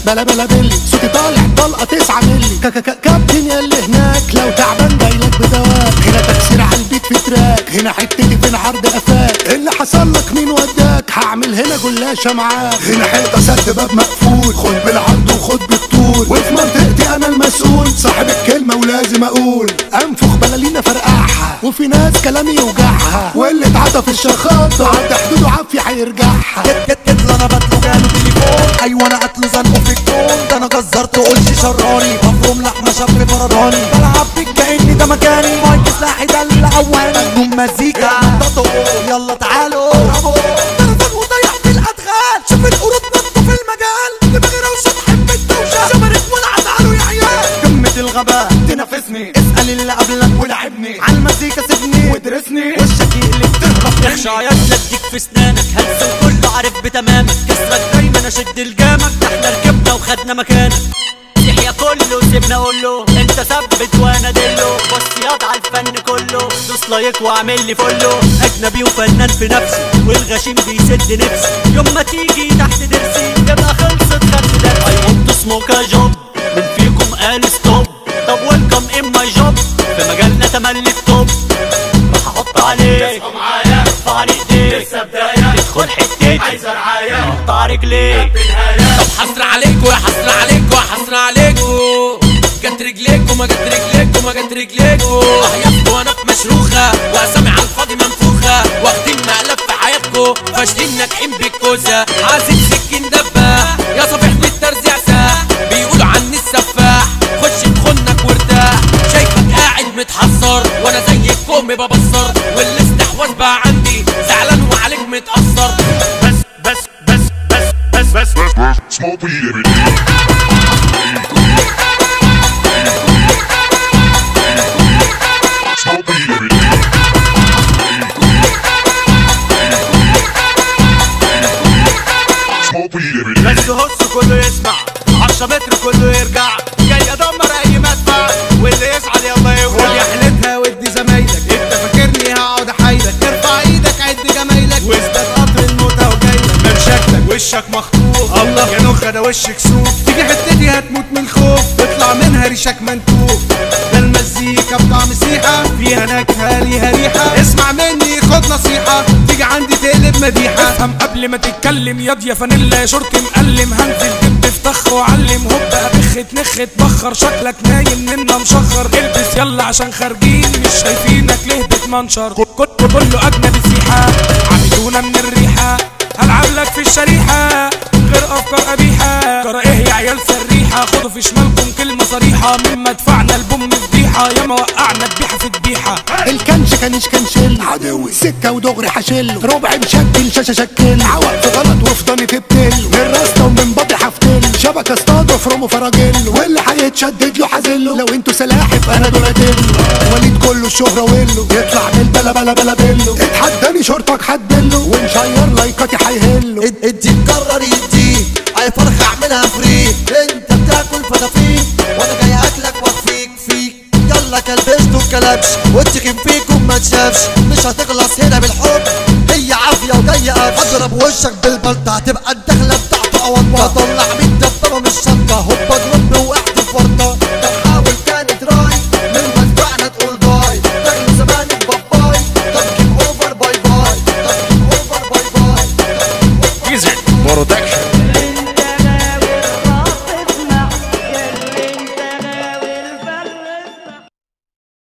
بلا بلا بلي صوتي طالع طلقه تسعة ملي كا- كا- كا- كابتن يا اللي هناك لو تعبان جايلك بدواك هنا تكسير على البيت في تراك هنا حتتي فين عرض قفاك اللي حصل لك مين وداك هعمل هنا جلاشه معاك هنا حيطه سد باب مقفول خد بالعرض وخد بالطول وفي منطقتي انا المسؤول صاحب الكلمه ولازم اقول انفخ بلالينا فرقعها وفي ناس كلامي يوجعها واللي اتعطى في الشخاطه عدى حدوده عافيه هيرجعها جت جت جت انا بطلب جاله تليفون ايوه انا قتله زنقه في الكون ده انا جزرت قلش شراني مفروم لحمه شاب فرداني بلعب بيك كاني ده مكاني مايك سلاحي ده اللي اواني نجوم مزيكا نططوا يلا تعالوا اضربوا تلفون وضيع في الادغال شوف القرود نطوا في المجال دماغي روشه تحب الدوشه شمرت ولع تعالوا يا عيال قمه الغباء تنافسني اسال اللي قبلك ولعبني على المزيكا سيبني وادرسني وشك يقلب تهرب يخشى عيال لديك في سنانك هلس وكله عارف بتمامك كسرك دايما اشد الجامك ده احنا ركبنا وخدنا مكانك يحيى كله سيبنا اقول له انت ثبت وانا دله بص ياض على الفن كله دوس لايك واعمل لي فولو اجنبي وفنان في نفسي والغشيم بيسد نفسي يوم ما تيجي تحت درسي يبقى خلصت خدت درسي اي ونت سموك جوب من فيكم قال ستوب طب ويلكم ان ماي جوب في مجالنا تملي التوب راح احط عليك معايا ارفع لي ايديك لسه بدايه تدخل حتتي عايز رعايه اقطع رجليك طب حسرة عليكوا يا حسرة عليكوا يا حسرة عليكوا جت رجليكوا ما جت رجليكوا ما جت رجليكوا اه يابا وانا في مشروخة واسامي على الفاضي منفوخة واخدين مقلب في حياتكوا فاشلين ناجحين بالكوسة عازم سكين دبة يا صفيح بالترزيع ساح بيقولوا عني السفاح خش بخنك وارتاح شايفك قاعد متحسر وانا زيكم ببصر والاستحواذ بقى عندي زعلان وعليك متأثر بس بس بس بس بس بس Smoke weed every day. Smoke weed every day. Smoke weed every day. بس هص كله يسمع 10 متر كله يرجع جاي ادمر اي مدفع واللي يسعد يلا يولع يا حلتها ودي زمايلك انت فاكرني هقعد احايلك ارفع ايدك عد جمايلك وازداد قطر الموتى وجايلك من شكلك وشك مخطوف الله. يا نخ ده وشك سوف تيجي حتتي هتموت من الخوف تطلع منها ريشك منتوف ده المزيكا بطعم سيحة فيها نكهة ليها ريحة اسمع مني خد نصيحة تيجي عندي تقلب مديحة افهم قبل ما تتكلم ياض يا فانيلا يا شورت مقلم هنزل دب في طخ وعلم هوب ابخ تنخ تبخر شكلك نايم منا مشخر البس يلا عشان خارجين مش شايفينك ليه بتمنشر كل كل- كله اجنبي سيحة عملونا من الريحة هلعب لك في الشريحة غير افكار قبيحة جرى ايه يا عيال سريحة خدوا في شمالكم كلمة صريحة مما دفعنا البوم فضيحة ياما وقعنا ذبيحة في ذبيحة الكنش كانش كنشل عدوي سكة ودغري حشل ربع مشكل شاشة شكل عوق في غلط وفي ضني تبتل من راسنا ومن بطي حفتل شبكة اصطاد وفرمه فراجل واللي هيتشدد له حازله لو انتوا سلاحف انا دول ادله وليد كله الشهرة وله يطلع من البلا بلا بلا بله اتحداني شورتك حدله ونشير لايكاتي هيهله انت انت تكرر يدي اي فرخة اعملها فري انت بتاكل فتافيت وانا جاي اكلك واخفيك فيك يلا كلبشت وكلبش واتخن فيكم ما تشافش مش هتخلص هنا بالحب هي عافية وجاية قفش اضرب وشك بالبلطة هتبقى الدخلة بتاعته اوضة هطلع من دبابة من الشنطة هوبا اضرب وقعت في فرطة طب حاول تاني تراي من مدفعنا تقول باي تاكل زمانك باباي طب جيب اوفر باي باي طب جيب اوفر باي باي طب جيب اوفر Wizard Production